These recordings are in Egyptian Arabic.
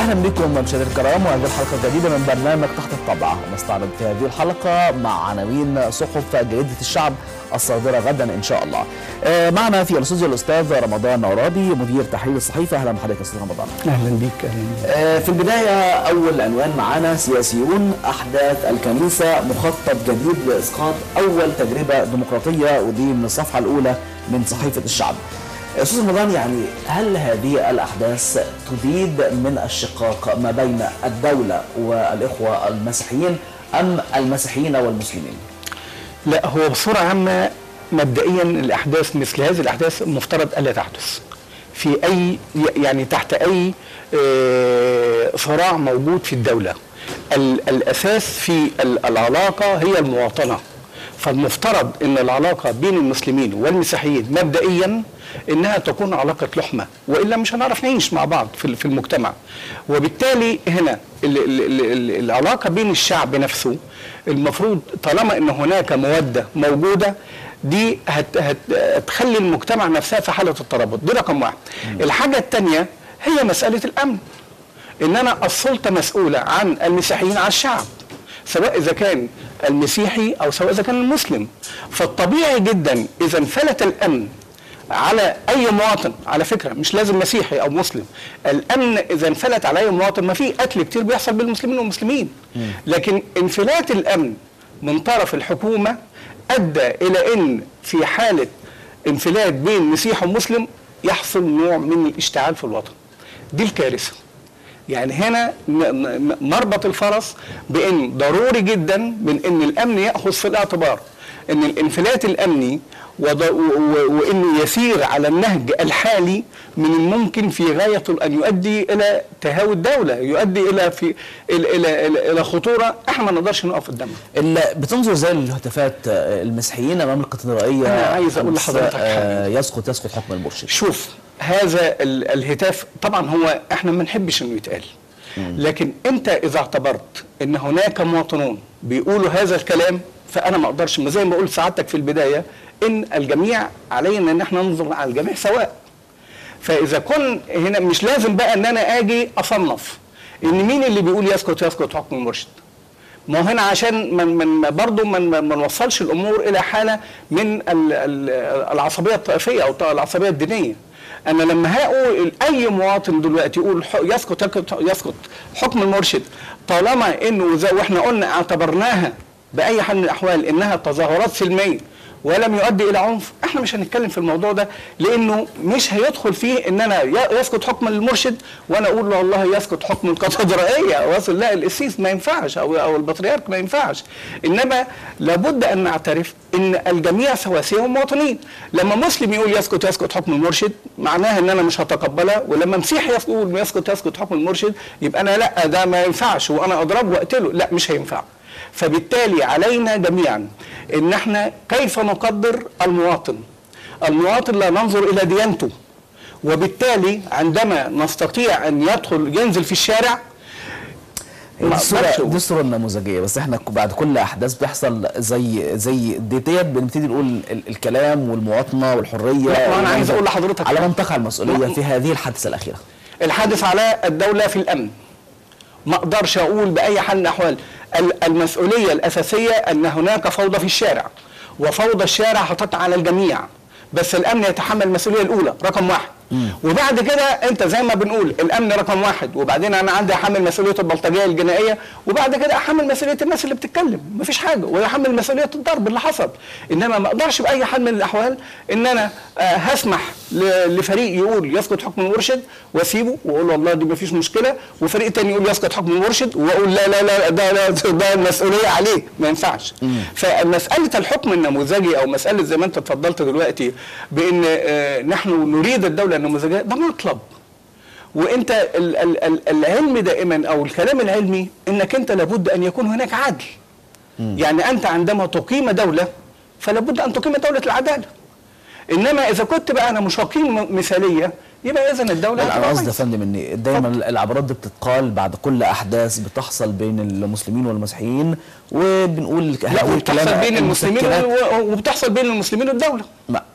اهلا بكم مشاهدينا الكرام وهذه الحلقه الجديده من برنامج تحت الطبع نستعرض في هذه الحلقه مع عناوين صحف جريده الشعب الصادره غدا ان شاء الله. آه، معنا في الاستوديو الاستاذ رمضان نورابي مدير تحرير الصحيفه اهلا بحضرتك يا استاذ رمضان. اهلا بيك اهلا بيك. آه، في البدايه اول عنوان معنا سياسيون احداث الكنيسه مخطط جديد لاسقاط اول تجربه ديمقراطيه ودي من الصفحه الاولى من صحيفه الشعب. استاذ رمضان يعني هل هذه الاحداث تزيد من الشقاق ما بين الدوله والاخوه المسيحيين ام المسيحيين والمسلمين؟ لا هو بصوره عامه مبدئيا الاحداث مثل هذه الاحداث المفترض الا تحدث في اي يعني تحت اي آه، صراع موجود في الدوله ال- الاساس في ال- العلاقه هي المواطنه فالمفترض ان العلاقه بين المسلمين والمسيحيين مبدئيا انها تكون علاقه لحمه والا مش هنعرف نعيش مع بعض في في المجتمع وبالتالي هنا ال ال ال ال العلاقه بين الشعب نفسه المفروض طالما ان هناك موده موجوده دي هت هت هتخلي المجتمع نفسها في حاله الترابط دي رقم واحد الحاجه الثانيه هي مساله الامن ان انا السلطه مسؤوله عن المسيحيين على الشعب سواء اذا كان المسيحي او سواء اذا كان المسلم فالطبيعي جدا اذا انفلت الامن على اي مواطن على فكره مش لازم مسيحي او مسلم الامن اذا انفلت على اي مواطن ما في قتل كتير بيحصل بين المسلمين والمسلمين لكن انفلات الامن من طرف الحكومه ادى الى ان في حاله انفلات بين مسيحي ومسلم يحصل نوع من الاشتعال في الوطن دي الكارثه يعني هنا م- م- مربط الفرس بان ضروري جدا من ان الامن ياخذ في الاعتبار ان الانفلات الامني وض- و- و- وانه يسير على النهج الحالي من الممكن في غايته ان يؤدي الى تهاوي الدوله يؤدي الى في الى الى, إلى, إلى خطوره احنا ما نقدرش نقف قدامها ال- بتنظر زي الهتافات آه، المسيحيين امام الكاتدرائيه أنا عايز أقول لحضرتك آه، يسقط يسقط حكم المرشد شوف هذا ال- الهتاف طبعا هو احنا ما نحبش انه يتقال لكن انت اذا اعتبرت ان هناك مواطنون بيقولوا هذا الكلام فانا ما اقدرش ما زي ما قلت سعادتك في البدايه ان الجميع علينا ان احنا ننظر على الجميع سواء فاذا كن هنا مش لازم بقى ان انا اجي اصنف ان مين اللي بيقول يسكت يسكت حكم المرشد ما هو هنا عشان من من برضه ما من ما نوصلش الامور الى حاله من ال- ال- العصبيه الطائفيه او العصبيه الدينيه انا لما هقول اي مواطن دلوقتي يقول ح- يسكت يسكت- يسكت حكم المرشد طالما انه زي واحنا قلنا اعتبرناها باي حال من الاحوال انها تظاهرات سلميه ولم يؤدي الى عنف احنا مش هنتكلم في الموضوع ده لانه مش هيدخل فيه ان انا ي- يسقط حكم المرشد وانا اقول له والله يسقط حكم الكاتدرائيه او يصل لا القسيس ما ينفعش او او البطريرك ما ينفعش انما لابد ان نعترف ان الجميع سواسيه ومواطنين لما مسلم يقول يسقط يسقط حكم المرشد معناها ان انا مش هتقبلها ولما مسيحي يقول يسقط يسقط حكم المرشد يبقى انا لا ده ما ينفعش وانا اضربه واقتله لا مش هينفع فبالتالي علينا جميعا ان احنا كيف نقدر المواطن المواطن لا ننظر الى ديانته وبالتالي عندما نستطيع ان يدخل ينزل في الشارع دي ما الصورة أقدرش دي الصورة النموذجية بس احنا ك- بعد كل احداث بيحصل زي زي دي ديت بنبتدي نقول ال- الكلام والمواطنة والحرية لا، ما أنا عايز أقول لحضرتك على حاجة. منطقة المسؤولية ما- في هذه الحادثة الأخيرة الحادث على الدولة في الأمن ما أقدرش أقول بأي حال من الأحوال ال- المسؤولية الأساسية أن هناك فوضى في الشارع وفوضى الشارع هتقع على الجميع بس الأمن يتحمل المسؤولية الأولى رقم واحد وبعد كده انت زي ما بنقول الامن رقم واحد وبعدين انا عندي احمل مسؤوليه البلطجيه الجنائيه وبعد كده احمل مسؤوليه الناس اللي بتتكلم مفيش حاجه ويحمل مسؤوليه الضرب اللي حصل انما ما اقدرش باي حال من الاحوال ان انا آه، هسمح ل- لفريق يقول يسقط حكم المرشد واسيبه واقول والله دي مفيش مشكله وفريق تاني يقول يسقط حكم المرشد واقول لا لا لا ده ده, ده المسؤوليه عليه ما ينفعش فمساله الحكم النموذجي او مساله زي ما انت اتفضلت دلوقتي بان آه، نحن نريد الدوله النموذجيه ده مطلب وانت ال- ال- ال- العلم دائما او الكلام العلمي انك انت لابد ان يكون هناك عدل يعني انت عندما تقيم دوله فلابد ان تقيم دوله العداله انما اذا كنت بقى انا مش هقيم م- مثاليه يبقى اذا الدوله لا انا هتبقى قصدي يا بايظة. فندم ان دايما العبارات دي بتتقال بعد كل احداث بتحصل بين المسلمين والمسيحيين وبنقول لا هذه وبتحصل الكلام بين المسلمين المسكنات و- وبتحصل بين المسلمين والدوله ما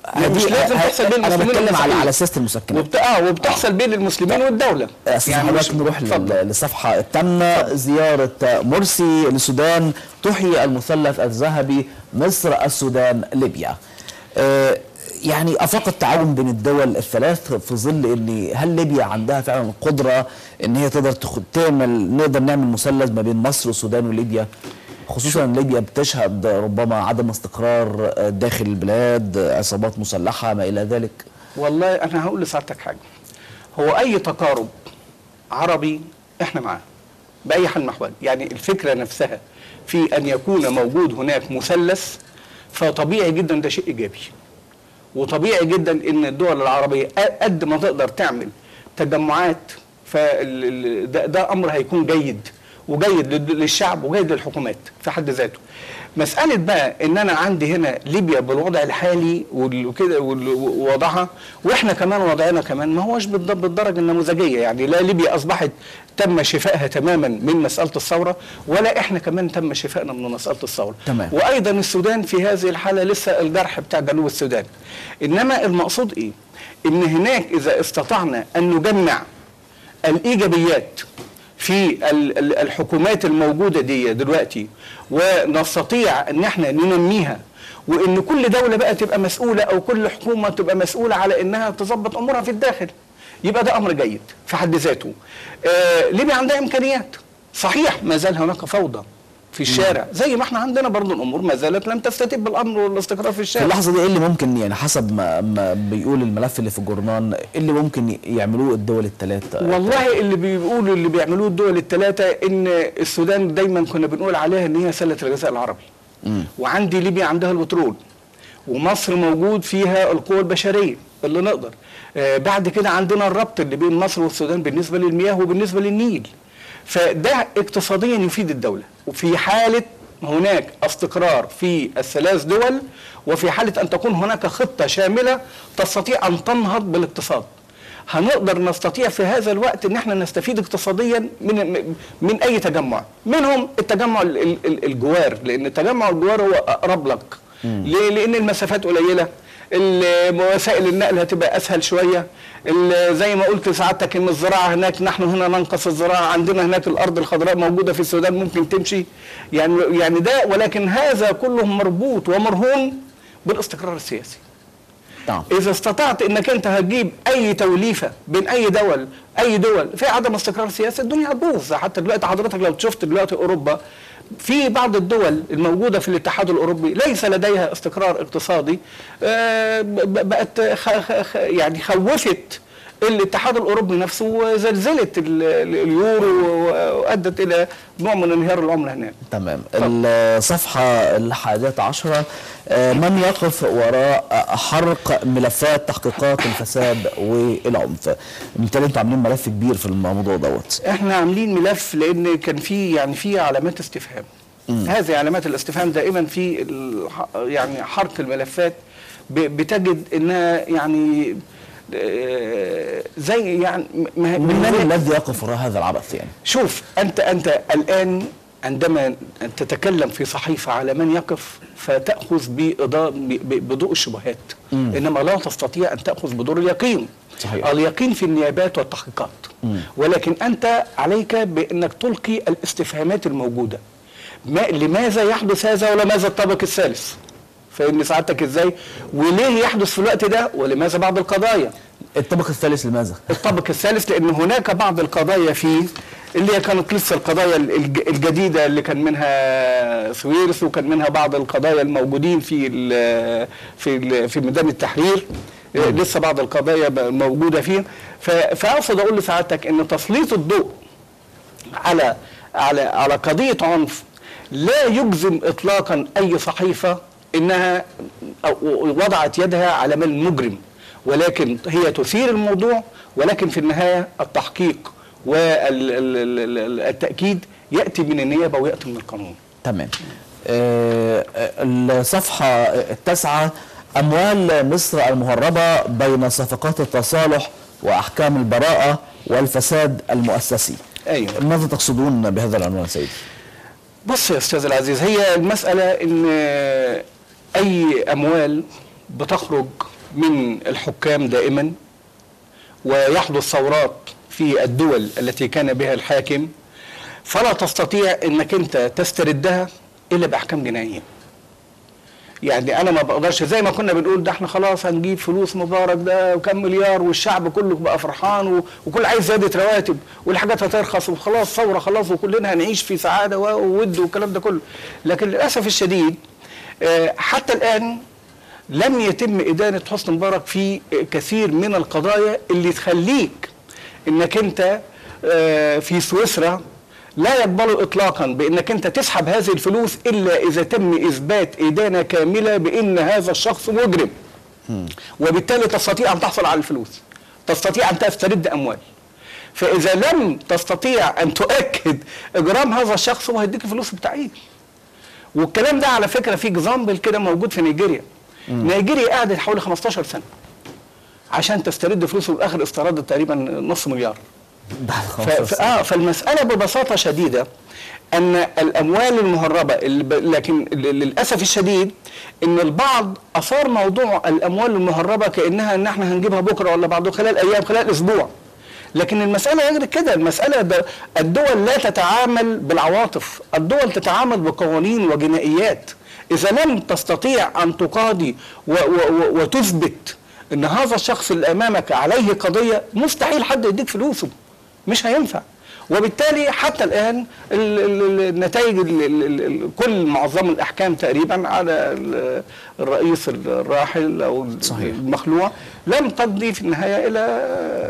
مش لازم تحصل بين انا المسلمين بتكلم على والمسيحيين. على سياسه المسكنات وبت... اه وبتحصل بين المسلمين والدوله استاذ حضرتك نروح اتفضل. لل- للصفحه الثامنه زياره مرسي للسودان تحيي المثلث الذهبي مصر السودان ليبيا آه، يعني افاق التعاون بين الدول الثلاث في ظل ان هل ليبيا عندها فعلا القدره ان هي تقدر تاخد تعمل نقدر نعمل مثلث ما بين مصر والسودان وليبيا خصوصا ان ليبيا بتشهد ربما عدم استقرار آه، داخل البلاد آه، عصابات مسلحه ما الى ذلك والله انا هقول لسعادتك حاجه هو اي تقارب عربي احنا معاه باي حال من الاحوال يعني الفكره نفسها في ان يكون موجود هناك مثلث فطبيعي جدا ده شيء ايجابي وطبيعي جدا ان الدول العربيه قد ما تقدر تعمل تجمعات فده ده امر هيكون جيد وجيد لل- للشعب وجيد للحكومات في حد ذاته مساله بقى ان انا عندي هنا ليبيا بالوضع الحالي وال- وكده وال- ووضعها واحنا كمان وضعنا كمان ما هوش بالض- بالدرجه النموذجيه يعني لا ليبيا اصبحت تم شفائها تماما من مساله الثوره ولا احنا كمان تم شفائنا من مساله الثوره تمام. وايضا السودان في هذه الحاله لسه الجرح بتاع جنوب السودان انما المقصود ايه ان هناك اذا استطعنا ان نجمع الايجابيات في ال- ال- الحكومات الموجوده دي دلوقتي ونستطيع ان احنا ننميها وان كل دوله بقى تبقى مسؤوله او كل حكومه تبقى مسؤوله على انها تظبط امورها في الداخل يبقى ده امر جيد في حد ذاته آه ليبيا عندها امكانيات صحيح ما زال هناك فوضى في الشارع زي ما احنا عندنا برضو الامور ما زالت لم تستتب الامر والاستقرار في في الشارع اللحظه دي ايه اللي ممكن يعني حسب ما, ما بيقول الملف اللي في الجورنان ايه اللي ممكن يعملوه الدول الثلاثه والله اللي بيقولوا اللي بيعملوه الدول الثلاثه ان السودان دايما كنا بنقول عليها ان هي سله الغذاء العربي وعندي ليبيا عندها البترول ومصر موجود فيها القوى البشريه اللي نقدر آه بعد كده عندنا الربط اللي بين مصر والسودان بالنسبه للمياه وبالنسبه للنيل فده اقتصاديا يفيد الدوله وفي حاله هناك استقرار في الثلاث دول وفي حاله ان تكون هناك خطه شامله تستطيع ان تنهض بالاقتصاد هنقدر نستطيع في هذا الوقت ان احنا نستفيد اقتصاديا من من اي تجمع منهم التجمع ال- ال- ال- الجوار لان التجمع الجوار هو اقرب لك ليه؟ لان المسافات قليله ال- وسائل النقل هتبقى اسهل شويه ال- زي ما قلت سعادتك ان الزراعه هناك نحن هنا ننقص الزراعه عندنا هناك الارض الخضراء موجوده في السودان ممكن تمشي يعني يعني ده ولكن هذا كله مربوط ومرهون بالاستقرار السياسي نعم اذا استطعت انك انت هتجيب اي توليفه بين اي دول اي دول في عدم استقرار سياسي الدنيا هتبوظ حتى دلوقتي حضرتك لو شفت دلوقتي اوروبا في بعض الدول الموجوده في الاتحاد الاوروبي ليس لديها استقرار اقتصادي آه، ب- ب- بقت خ- خ- خ- يعني خوفت الاتحاد الاوروبي نفسه وزلزلت ال- ال- اليورو وادت الى نوع من انهيار العمله هناك تمام الصفحة الحادية عشرة آه، من يقف وراء حرق ملفات تحقيقات الفساد والعنف بالتالي انتوا عاملين ملف كبير في الموضوع دوت احنا عاملين ملف لان كان في يعني في علامات استفهام هذه علامات الاستفهام دائما في الح- يعني حرق الملفات ب- بتجد انها يعني آه، زي يعني م- م- من الذي يقف وراء هذا العبث يعني شوف انت انت الان عندما تتكلم في صحيفه على من يقف فتاخذ بإضاء ب- ب- بضوء الشبهات انما لا تستطيع ان تاخذ بدور اليقين صحيح. اليقين في النيابات والتحقيقات ولكن انت عليك بانك تلقي الاستفهامات الموجوده ما لماذا يحدث هذا ولماذا الطابق الثالث فإن سعادتك ازاي وليه يحدث في الوقت ده ولماذا بعض القضايا الطبق الثالث لماذا؟ الطابق الثالث لان هناك بعض القضايا فيه اللي هي كانت لسه القضايا الج- الجديده اللي كان منها سويرس وكان منها بعض القضايا الموجودين في ال في ال في ميدان التحرير آه، لسه بعض القضايا ب- موجوده فيه ف- فاقصد اقول لسعادتك ان تسليط الضوء على على على قضيه عنف لا يجزم اطلاقا اي صحيفه انها أو وضعت يدها على من مجرم ولكن هي تثير الموضوع ولكن في النهايه التحقيق والتاكيد ياتي من النيابه وياتي من القانون تمام آه، الصفحة التاسعة أموال مصر المهربة بين صفقات التصالح وأحكام البراءة والفساد المؤسسي أيوة. ماذا تقصدون بهذا العنوان سيدي؟ بص يا استاذ العزيز هي المساله ان اي اموال بتخرج من الحكام دائما ويحدث ثورات في الدول التي كان بها الحاكم فلا تستطيع انك انت تستردها الا باحكام جنائيه يعني انا ما بقدرش زي ما كنا بنقول ده احنا خلاص هنجيب فلوس مبارك ده وكم مليار والشعب كله بقى فرحان و- وكل عايز زياده رواتب والحاجات هترخص وخلاص ثوره خلاص وكلنا هنعيش في سعاده و- وود والكلام ده كله لكن للاسف الشديد آه، حتى الان لم يتم ادانه حسني مبارك في كثير من القضايا اللي تخليك انك انت آه، في سويسرا لا يقبلوا اطلاقا بانك انت تسحب هذه الفلوس الا اذا تم اثبات ادانه كامله بان هذا الشخص مجرم وبالتالي تستطيع ان تحصل على الفلوس تستطيع ان تسترد اموال فاذا لم تستطيع ان تؤكد اجرام هذا الشخص هو هيديك الفلوس بتاعيه والكلام ده على فكره في اكزامبل كده موجود في نيجيريا نيجيريا قعدت حوالي 15 سنه عشان تسترد فلوسه والاخر استردت تقريبا نص مليار بعد ف... 15 ف... سنة. آه فالمسألة ببساطة شديدة أن الأموال المهربة اللي ب... لكن ل- للأسف الشديد أن البعض أثار موضوع الأموال المهربة كأنها أن احنا هنجيبها بكرة ولا بعد خلال أيام خلال أسبوع لكن المسألة غير كده المسألة ده الدول لا تتعامل بالعواطف الدول تتعامل بقوانين وجنائيات إذا لم تستطيع أن تقاضي و... و... و... وتثبت أن هذا الشخص اللي أمامك عليه قضية مستحيل حد يديك فلوسه مش هينفع وبالتالي حتى الان ال- ال- ال- النتائج ال- ال- ال- ال- كل معظم الاحكام تقريبا على ال- الرئيس الراحل او صحيح. المخلوع لم تقضي في النهايه الى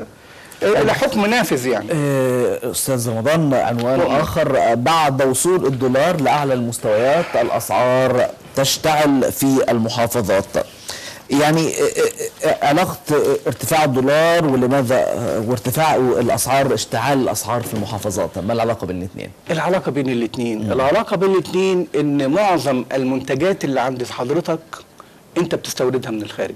الى حكم نافذ يعني آه، استاذ رمضان عنوان نعم. اخر آه، بعد وصول الدولار لاعلى المستويات الاسعار تشتعل في المحافظات يعني آه، آه، آه، علاقه آه، ارتفاع الدولار ولماذا آه، وارتفاع الاسعار اشتعال الاسعار في المحافظات ما العلاقه بين الاثنين العلاقه بين الاثنين العلاقه بين الاثنين ان معظم المنتجات اللي عند حضرتك انت بتستوردها من الخارج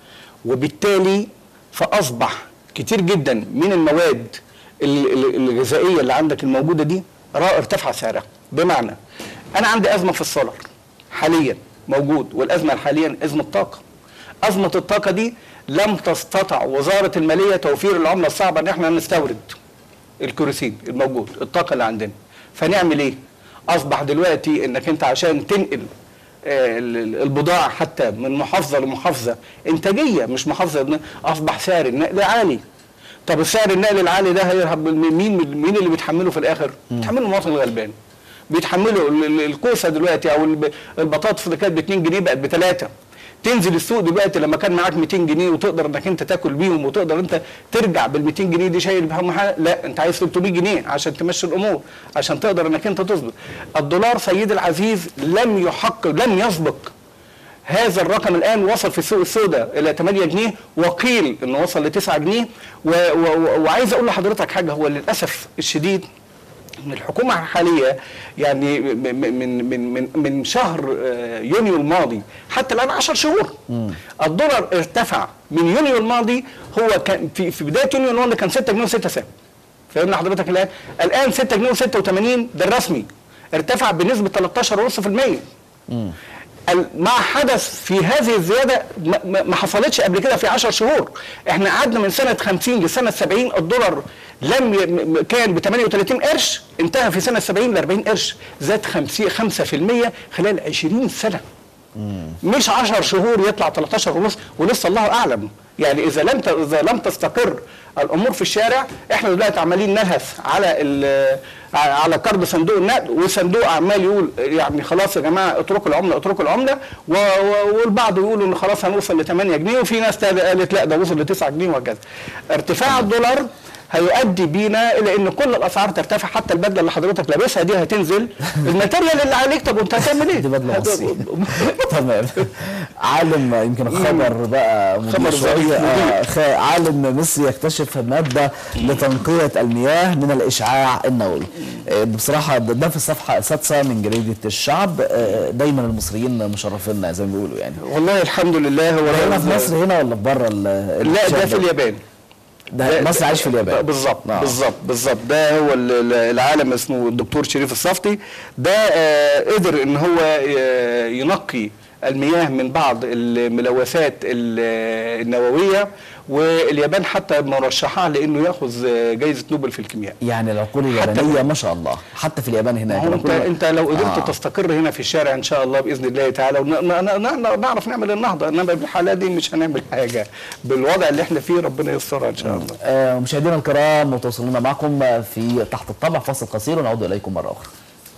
وبالتالي فاصبح كتير جدا من المواد ال- ال- الغذائيه اللي عندك الموجوده دي را- ارتفع سعرها بمعنى انا عندي ازمه في السولر حاليا موجود والازمه حاليا ازمه طاقه ازمه الطاقه دي لم تستطع وزاره الماليه توفير العمله الصعبه ان احنا نستورد الكيروسين الموجود الطاقه اللي عندنا فنعمل ايه اصبح دلوقتي انك انت عشان تنقل آه، ال- ال- البضاعه حتى من محافظه لمحافظه انتاجيه مش محافظه اصبح سعر النقل عالي طب السعر النقل العالي ده هيرهب من- مين مين اللي بيتحمله في الاخر بيتحمله المواطن الغلبان بيتحملوا ال- ال- الكوسه دلوقتي او الب- البطاطس اللي كانت ب 2 جنيه بقت بثلاثه تنزل السوق دلوقتي لما كان معاك 200 جنيه وتقدر انك انت تاكل بيهم وتقدر انت ترجع بال 200 جنيه دي شايل بهم حاجه لا انت عايز 300 جنيه عشان تمشي الامور عشان تقدر انك انت تصبر الدولار سيد العزيز لم يحقق لم يسبق هذا الرقم الان وصل في السوق السوداء الى 8 جنيه وقيل انه وصل ل 9 جنيه و و و وعايز اقول لحضرتك حاجه هو للاسف الشديد ان الحكومه الحاليه يعني م- م- من من من من شهر آه، يونيو الماضي حتى الان 10 شهور الدولار ارتفع من يونيو الماضي هو كان في في بدايه يونيو الماضي كان 6 جنيه و6 سنت فاهمنا حضرتك الان الان 6 جنيه و86 ده الرسمي ارتفع بنسبه 13.5% ال- ما حدث في هذه الزياده ما- ما ما حصلتش قبل كده في 10 شهور احنا قعدنا من سنه 50 لسنه 70 الدولار لم ي... م- م- كان ب 38 قرش انتهى في سنه 70 ل 40 قرش زاد 50 5% خلال 20 سنه مش 10 شهور يطلع 13 ونص ولسه الله اعلم يعني اذا لم ت- اذا لم تستقر الامور في الشارع احنا دلوقتي عمالين نلهث على ال- على قرض صندوق النقد والصندوق عمال يقول يعني خلاص يا جماعه اتركوا العمله اتركوا العمله و- و- والبعض يقولوا ان خلاص هنوصل ل 8 جنيه وفي ناس تانية قالت لا ده وصل ل 9 جنيه وهكذا ارتفاع الدولار هيؤدي بينا الى ان كل الاسعار ترتفع حتى البدله اللي حضرتك لابسها دي هتنزل الماتيريال اللي عليك طب وانت هتعمل ايه؟ دي بدله هت- مصري تمام عالم يمكن خبر بقى مدير خبر شوية، ظريف آه، خ- عالم مصري يكتشف ماده لتنقيه المياه من الاشعاع النووي آه، بصراحه ده ده في الصفحه السادسه من جريده الشعب آه، دايما المصريين مشرفينا زي ما بيقولوا يعني والله الحمد لله هو ده هنا في ده- مصر هنا ولا في بره لا ده في اليابان ده مصر عايش في اليابان بالظبط آه. بالظبط بالظبط ده هو ال- ال- العالم اسمه الدكتور شريف الصفتي ده آه، قدر ان هو آه، ينقي المياه من بعض الملوثات ال- النوويه واليابان حتى مرشحه لانه ياخذ جائزه نوبل في الكيمياء يعني العقول حتى اليابانيه ما شاء الله حتى في اليابان هناك ما هو انت العقول- انت لو قدرت آه. آه. تستقر هنا في الشارع ان شاء الله باذن الله تعالى ون- ن- ن- نعرف نعمل النهضه انما بالحاله دي مش هنعمل حاجه بالوضع اللي احنا فيه ربنا يسترها ان شاء الله آه، مشاهدينا الكرام متواصلون معكم في تحت الطبع فاصل قصير ونعود اليكم مره اخرى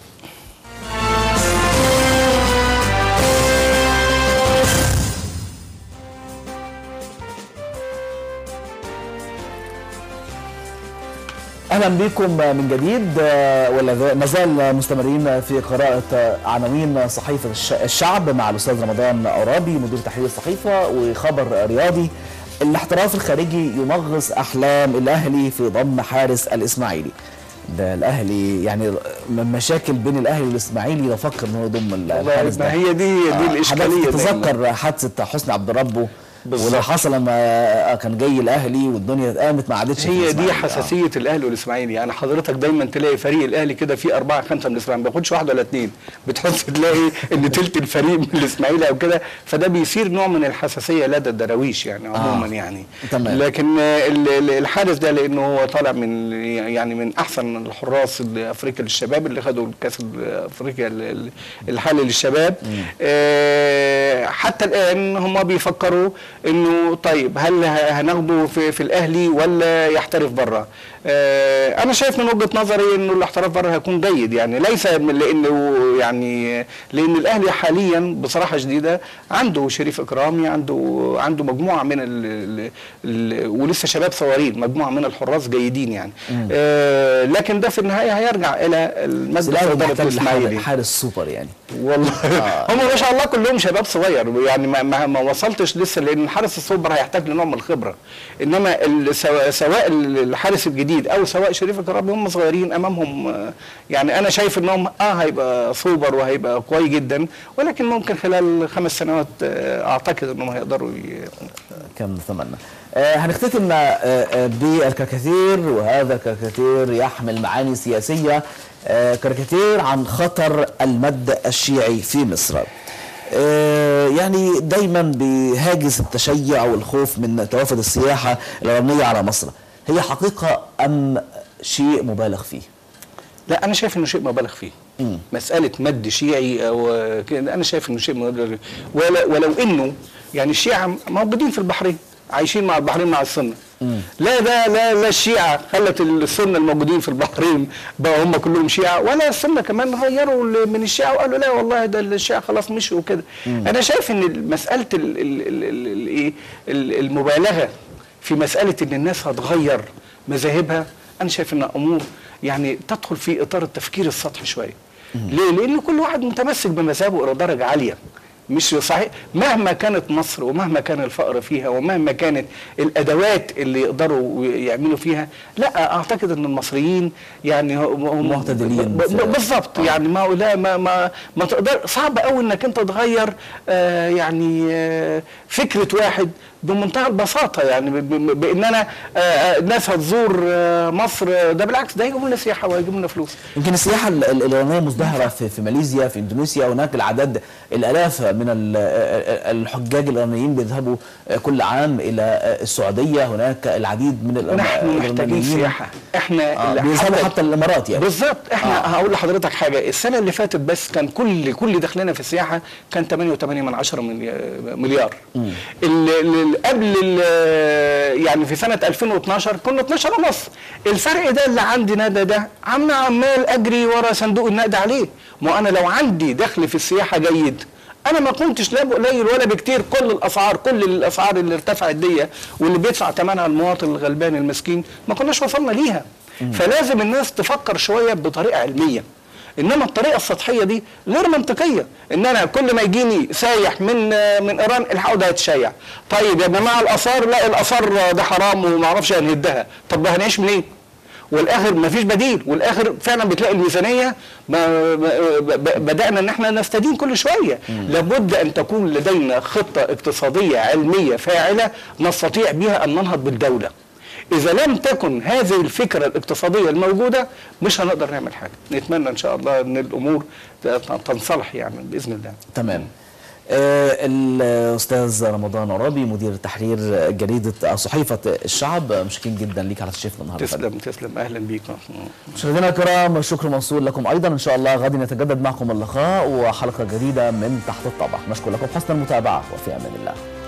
اهلا بكم من جديد آه، ولا ما زال مستمرين في قراءه آه، عناوين صحيفه الش- الشعب مع الاستاذ رمضان عرابي مدير تحرير الصحيفه وخبر رياضي الاحتراف الخارجي يمغص احلام الاهلي في ضم حارس الاسماعيلي ده الاهلي يعني م- مشاكل بين الاهلي والاسماعيلي يفكر انه يضم ال- والله الحارس ده ما هي دي دي آه، الاشكاليه حضرتك دايماً. تتذكر حادثه حسني عبد ربه بالظبط. واللي حصل لما كان جاي الاهلي والدنيا قامت ما عادتش في هي دي الإسماعيلي. آه. حساسيه الاهلي والاسماعيلي يعني حضرتك دايما تلاقي فريق الاهلي كده فيه اربعه خمسه من الاسماعيلي ما بياخدش واحد ولا اثنين بتحس تلاقي ان تلت الفريق من الاسماعيلي او كده فده بيثير نوع من الحساسيه لدى الدراويش يعني عموما آه. يعني تمام. لكن آه، ال- ال- الحارس ده لانه هو طالع من يعني من احسن الحراس افريقيا للشباب اللي خدوا الكاس افريقيا ال- ال- الحالي للشباب آه، حتى الان هم بيفكروا انه طيب هل ه- هناخده في, في الاهلي ولا يحترف بره آه، انا شايف من وجهه نظري انه الاحتراف بره هيكون جيد يعني ليس من لانه يعني لان الاهلي حاليا بصراحه شديده عنده شريف اكرامي عنده عنده مجموعه من ال ال ال ولسه شباب صغيرين مجموعه من الحراس جيدين يعني آه لكن ده في النهايه هيرجع الى بس المجلس الاهلي اداره محتاج الاسماعيلي لحارس- حارس سوبر يعني والله هم ما شاء الله كلهم شباب صغير يعني ما, ما, ما وصلتش لسه لان الحارس السوبر هيحتاج لنوع من الخبره انما ال- سواء, سواء الحارس الجديد او سواء شريف الكرابي هم صغيرين امامهم آه، يعني انا شايف انهم اه هيبقى سوبر وهيبقى قوي جدا ولكن ممكن خلال خمس سنوات آه، اعتقد انهم هيقدروا ي- كم نتمنى آه هنختتم آه آه بالكاريكاتير وهذا الكاريكاتير يحمل معاني سياسية آه كاريكاتير عن خطر المد الشيعي في مصر آه يعني دايما بهاجس التشيع والخوف من توافد السياحة الإيرانية على مصر هي حقيقة أم شيء مبالغ فيه لا انا شايف انه شيء مبالغ فيه مم. مساله مد شيعي او كده انا شايف انه شيء مبالغ فيه ولا ولو انه يعني الشيعه موجودين في البحرين عايشين مع البحرين مع السنه لا ده لا لا الشيعه خلت السنه الموجودين في البحرين بقى هم كلهم شيعه ولا السنه كمان غيروا ال- من الشيعه وقالوا لا والله ده الشيعه خلاص مشوا وكده انا شايف ان مساله ال- ال- ال- ال- ال- إيه؟ ال- المبالغه في مساله ان الناس هتغير مذاهبها انا شايف انها امور يعني تدخل في اطار التفكير السطحي شويه ليه لان كل واحد متمسك بمذهبه الى درجه عاليه مش صحيح مهما كانت مصر ومهما كان الفقر فيها ومهما كانت الادوات اللي يقدروا يعملوا فيها لا اعتقد ان المصريين يعني هم معتدلين ب- في- ب- بالظبط يعني ما لا ما ما, ما تقدر صعب قوي انك انت تغير آه يعني آه فكره واحد بمنتهى البساطه يعني ب- ب- بان انا آه آه، الناس هتزور آه مصر آه، ده بالعكس ده هيجيبوا لنا سياحه وهيجيبوا لنا فلوس يمكن السياحة ال- ال- الإيرانية مزدهرة في, في ماليزيا في إندونيسيا هناك العدد الآلاف من ال- الحجاج الإيرانيين بيذهبوا كل عام إلى السعودية هناك العديد من الإيران- نحن محتاجين الإيرانيين سياحه احنا آه اللي بيذهبوا حتى- حتى الإمارات يعني بالظبط احنا آه. آه. هقول لحضرتك حاجه السنه اللي فاتت بس كان كل كل دخلنا في السياحه كان 8.8 من 10 ملي- مليار ال- ال- قبل ال- يعني في سنه 2012 كنا 12 ونص الفرق ده اللي عندنا ده ده عم عمال اجري ورا صندوق النقد عليه ما انا لو عندي دخل في السياحه جيد انا ما كنتش لا قليل ولا بكتير كل الاسعار كل الاسعار اللي ارتفعت دي واللي بيدفع ثمنها المواطن الغلبان المسكين ما كناش وصلنا ليها فلازم الناس تفكر شويه بطريقه علميه انما الطريقه السطحيه دي غير منطقيه ان انا كل ما يجيني سايح من من ايران الحقوا ده هيتشيع طيب يا جماعه الاثار لا الاثار ده حرام وما اعرفش هنهدها طب هنعيش منين والاخر ما فيش بديل والاخر فعلا بتلاقي الميزانيه ما ب- ب- بدانا ان احنا نستدين كل شويه لابد ان تكون لدينا خطه اقتصاديه علميه فاعله نستطيع بها ان ننهض بالدوله اذا لم تكن هذه الفكره الاقتصاديه الموجوده مش هنقدر نعمل حاجه نتمنى ان شاء الله ان الامور ت- تنصلح يعني باذن الله تمام آه، الاستاذ رمضان عرابي مدير تحرير جريده صحيفه الشعب مشكورين جدا ليك على تشريفنا النهارده تسلم تسلم اهلا بيك مشاهدينا الكرام الشكر موصول لكم ايضا ان شاء الله غدا يتجدد معكم اللقاء وحلقه جديده من تحت الطبع نشكر لكم حسن المتابعه وفي امان الله